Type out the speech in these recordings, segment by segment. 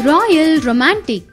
Royal Romantic.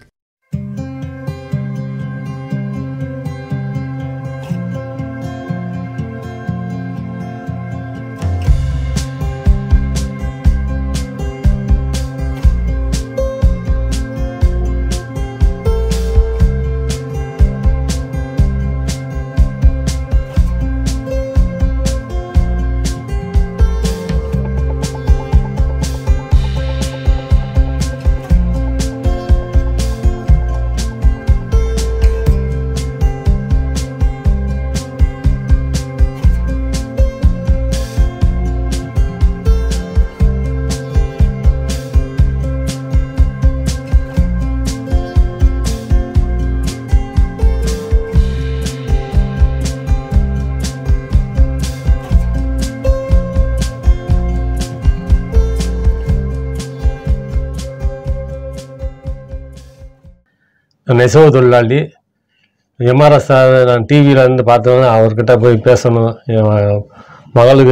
நெசவு தொழிலாளி MRS நான் டிவியில் இருந்து பார்த்தோன்னே அவர்கிட்ட போய் பேசணும் என் ம- மகளுக்கு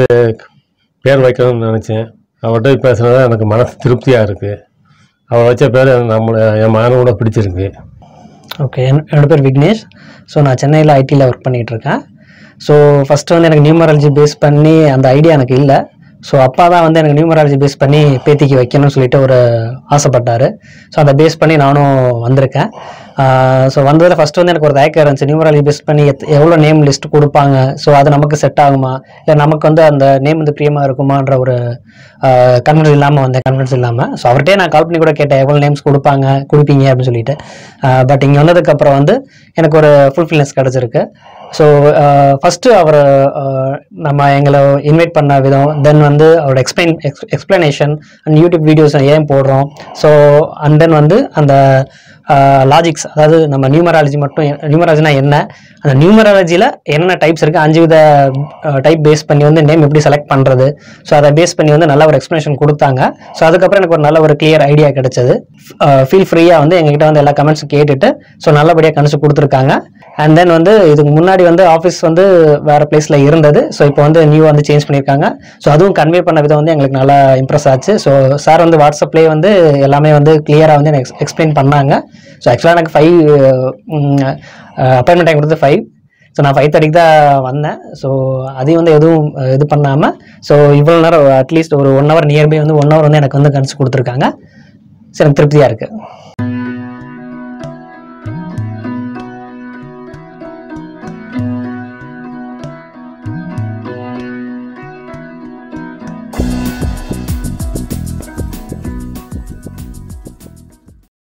பேர் வைக்கணும்னு நினச்சேன் அவர்கிட்ட போய் பேசுனது எனக்கு மனசு திருப்தியாக இருக்குது அவர் வச்ச பேர் நம்மளை என் மகனை கூட பிடிச்சிருக்கு ஓகே என் என்னோட பேர் விக்னேஷ் ஸோ நான் சென்னையில் ஐடியில் ஒர்க் பண்ணிகிட்டு இருக்கேன் ஸோ ஃபஸ்ட்டு வந்து எனக்கு நியூமராலஜி பேஸ் பண்ணி அந்த ஐடியா எனக்கு இல்லை ஸோ அப்பா தான் வந்து எனக்கு நியூமராலஜி பேஸ் பண்ணி பேத்திக்கு வைக்கணும்னு சொல்லிட்டு ஒரு ஆசைப்பட்டார் ஸோ அதை பேஸ் பண்ணி நானும் வந்திருக்கேன் ஸோ வந்ததில் ஃபஸ்ட்டு வந்து எனக்கு ஒரு தயக்கம் இருந்துச்சு நியூமராலஜி பேஸ் பண்ணி எத் எவ்வளோ நேம் லிஸ்ட் கொடுப்பாங்க ஸோ அது நமக்கு செட் ஆகுமா இல்லை நமக்கு வந்து அந்த நேம் வந்து பிரியமாக இருக்குமான்ற ஒரு கான்ஃபிடன்ஸ் இல்லாமல் வந்தேன் கான்ஃபிடன்ஸ் இல்லாமல் ஸோ அவர்கிட்டே நான் கால் பண்ணி கூட கேட்டேன் எவ்வளோ நேம்ஸ் கொடுப்பாங்க கொடுப்பீங்க அப்படின்னு சொல்லிட்டு பட் இங்கே வந்ததுக்கப்புறம் வந்து எனக்கு ஒரு ஃபுல்ஃபில்னஸ் கிடச்சிருக்கு ஸோ ஃபஸ்ட்டு அவர் நம்ம எங்களை இன்வைட் பண்ண விதம் தென் வந்து அவரோட explain explanation and YouTube videos ஏன் போடுறோம் ஸோ அண்ட் தென் வந்து அந்த லாஜிக்ஸ் அதாவது நம்ம நியூமராலஜி மட்டும் நியூமராலஜினா என்ன அந்த நியூமராலஜியில் என்னென்ன டைப்ஸ் இருக்குது அஞ்சு வித டைப் பேஸ் பண்ணி வந்து நேம் எப்படி செலக்ட் பண்ணுறது ஸோ அதை பேஸ் பண்ணி வந்து நல்ல ஒரு எக்ஸ்ப்ளனேஷன் கொடுத்தாங்க ஸோ அதுக்கப்புறம் எனக்கு ஒரு நல்ல ஒரு கிளியர் ஐடியா கிடைச்சது ஃபீல் ஃப்ரீயாக வந்து எங்ககிட்ட வந்து எல்லா கமெண்ட்ஸும் கேட்டுட்டு ஸோ நல்லபடியாக கணிச்சு கொடுத்துருக்காங்க அண்ட் தென் வந்து இதுக்கு முன்னாடி வந்து ஆஃபீஸ் வந்து வேறு பிளேஸில் இருந்தது ஸோ இப்போ வந்து நியூ வந்து சேஞ்ச் பண்ணியிருக்காங்க ஸோ அதுவும் கன்வே பண்ண விதம் வந்து எங்களுக்கு நல்லா இம்ப்ரெஸ் ஆச்சு ஸோ சார் வந்து வாட்ஸ்அப்லேயே வந்து எல்லாமே வந்து கிளியராக வந்து எனக்கு எக்ஸ்பிளைன் பண்ணாங்க ஸோ ஆக்சுவலாக எனக்கு ஃபைவ் அப்பாயின்மெண்ட் டைம் கொடுத்து ஃபைவ் ஸோ நான் ஃபைவ் தேர்ட்டிக்கு தான் வந்தேன் ஸோ அதையும் வந்து எதுவும் அஹ், இது பண்ணாமல் ஸோ இவ்வளோ நேரம் அட்லீஸ்ட் ஒரு ஒன் ஹவர் நியர்பை வந்து ஒன் ஹவர் வந்து எனக்கு வந்து கணிச்சு கொடுத்துருக்காங்க ஸோ எனக்கு திருப்தியாக இருக்குது